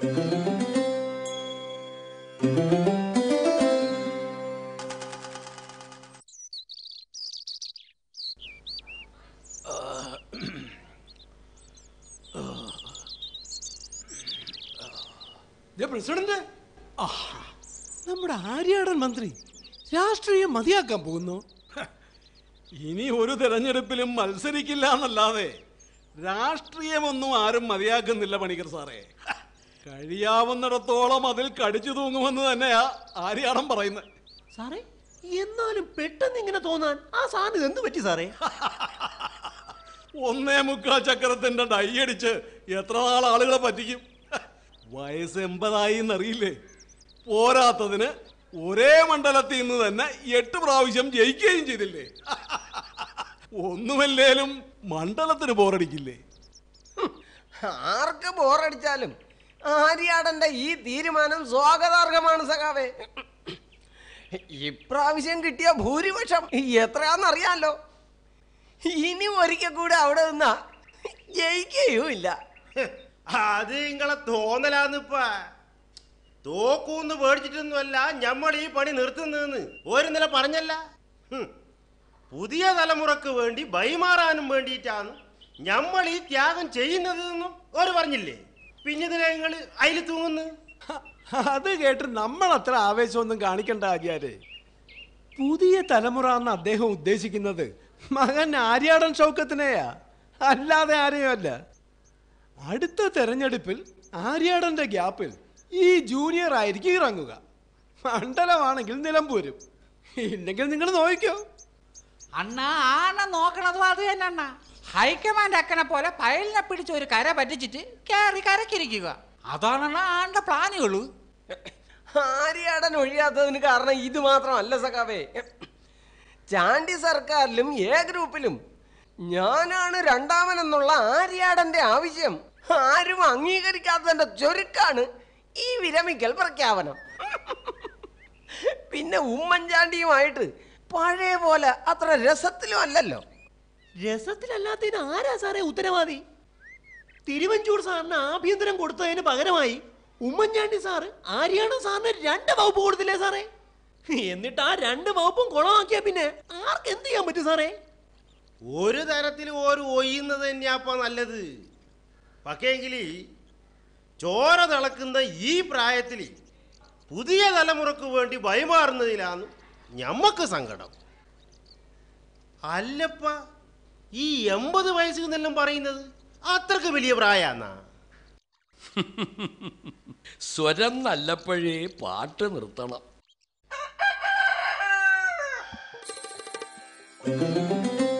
ദേ president ആ നമ്മുടെ ആര്യാടൻ മന്ത്രി രാഷ്ട്രീയം മതിയാക്കാൻ പോകുന്നു ഇനി ഒരു തെരഞ്ഞെടുപ്പിലും മത്സരിക്കില്ല എന്നല്ലാതെ രാഷ്ട്രീയമൊന്നും ആരും മതിയാക്കുന്നില്ല പണിക്കർ സാറേ കഴിയാവുന്നിടത്തോളം അതിൽ കടിച്ചു തൂങ്ങുമെന്ന് തന്നെയാ ആര്യാടൻ പറയുന്നത് സാറേ എന്നാലും പെട്ടെന്ന് ഇങ്ങനെ തോന്നാൻ ആ സാറിന് എന്ത് പറ്റി സാറേ ഒന്നേ മുക്കാൽ ചക്രത്തിന്റെ ഡൈ അടിച്ച് എത്ര നാൾ ആളുകളെ പറ്റിക്കും വയസ്സ് എൺപതായി എന്നറിയില്ലേ പോരാത്തതിന് ഒരേ മണ്ഡലത്തിൽ നിന്ന് തന്നെ എട്ട് പ്രാവശ്യം ജയിക്കുകയും ചെയ്തില്ലേ ഒന്നുമല്ലേലും മണ്ഡലത്തിന് ബോറടിക്കില്ലേ ആർക്ക് ബോറടിച്ചാലും ആര്യാടന്റെ ഈ തീരുമാനം സ്വാഗതാർഹമാണ് സഖാവേ ഇപ്രാവശ്യം കിട്ടിയ ഭൂരിപക്ഷം എത്രയാന്നറിയാലോ ഇനി ഒരിക്കൽ കൂടെ അവിടെ നിന്നാ ജയിക്കുകയുമില്ല അത് നിങ്ങളെ തോന്നലാന്നിപ്പാ തോക്കൂന്ന് പേടിച്ചിട്ടൊന്നുമല്ല ഞമ്മൾ ഈ പണി നിർത്തുന്നതെന്ന് ഒരു നില പറഞ്ഞല്ല ഹും. പുതിയ തലമുറക്ക് വേണ്ടി വൈമാറാനും വേണ്ടിയിട്ടാണ് ഞമ്മൾ ഈ ത്യാഗം ചെയ്യുന്നത് എന്നും ഒരു പറഞ്ഞില്ലേ പിന്നെതിനെ നിങ്ങൾ അതിൽ തൂങ്ങുന്നു അത് കേട്ട് നമ്മൾ അത്ര ആവേശമൊന്നും കാണിക്കണ്ട ആര്യാരെ പുതിയ തലമുറ എന്ന് അദ്ദേഹം ഉദ്ദേശിക്കുന്നത് മകൻ ആര്യാടൻ ഷൗക്കത്തിനെയാ അല്ലാതെ ആരെയും അല്ല അടുത്ത തെരഞ്ഞെടുപ്പിൽ ആര്യാടന്റെ ഗ്യാപ്പിൽ ഈ ജൂനിയർ ആയിരിക്കും ഇറങ്ങുക മണ്ഡലമാണെങ്കിൽ നിലമ്പൂരും ഇല്ലെങ്കിൽ നിങ്ങൾ നോക്കിക്കോ അണ്ണ ആണ നോക്കണതും അത് തന്നെ അണ്ണ ഹൈക്കമാൻഡ് അക്കനെ പോലെ പയലിനെ പിടിച്ച് ഒരു കര പറ്റിച്ചിട്ട് കയറി കരക്കിരിക്കുക അതാണ് ആണ്ട പ്ലാനുകള് ആര്യാടൻ ഒഴിയാത്തതിന് കാരണം ഇത് മാത്രമല്ല സഖാവേ ചാണ്ടി സർക്കാരിലും എ ഗ്രൂപ്പിലും ഞാനാണ് രണ്ടാമനെന്നുള്ള ആര്യാടന്റെ ആവശ്യം ആരും അംഗീകരിക്കാത്തതിന്റെ ചുരുക്കാണ് ഈ വിരമിക്കൽ പ്രഖ്യാപനം പിന്നെ ഉമ്മൻചാണ്ടിയുമായിട്ട് പഴയ പോലെ അത്ര രസത്തിലും അല്ലല്ലോ രസത്തിലല്ലാത്തതിന് ആരാ സാറേ ഉത്തരവാദി തിരുവഞ്ചൂർ സാറിന് ആഭ്യന്തരം കൊടുത്തതിന് പകരമായി ഉമ്മൻചാണ്ടി സാറ് ആര്യാണ സാറിന് രണ്ട് വകുപ്പ് കൊടുത്തില്ലേ സാറേ എന്നിട്ട് ആ രണ്ട് വകുപ്പും കുളമാക്കിയ പിന്നെ ആർക്ക് എന്ത് ചെയ്യാൻ പറ്റും സാറേ ഒരു തരത്തിൽ ഓര് ഒയ്യുന്നത് തന്നെയാപ്പ നല്ലത് പക്ഷേങ്കിൽ ചോര തിളക്കുന്ന ഈ പ്രായത്തിൽ പുതിയ തലമുറക്ക് വേണ്ടി വൈമാറുന്നതിലാണ് ഞമ്മക്ക് സങ്കടം അല്ലപ്പ ഈ എൺപത് വയസ്സ് എന്നെല്ലാം പറയുന്നത് അത്രക്ക് വലിയ പ്രായാന്നാ സ്വരം നല്ലപ്പോഴേ പാട്ട് നിർത്തണം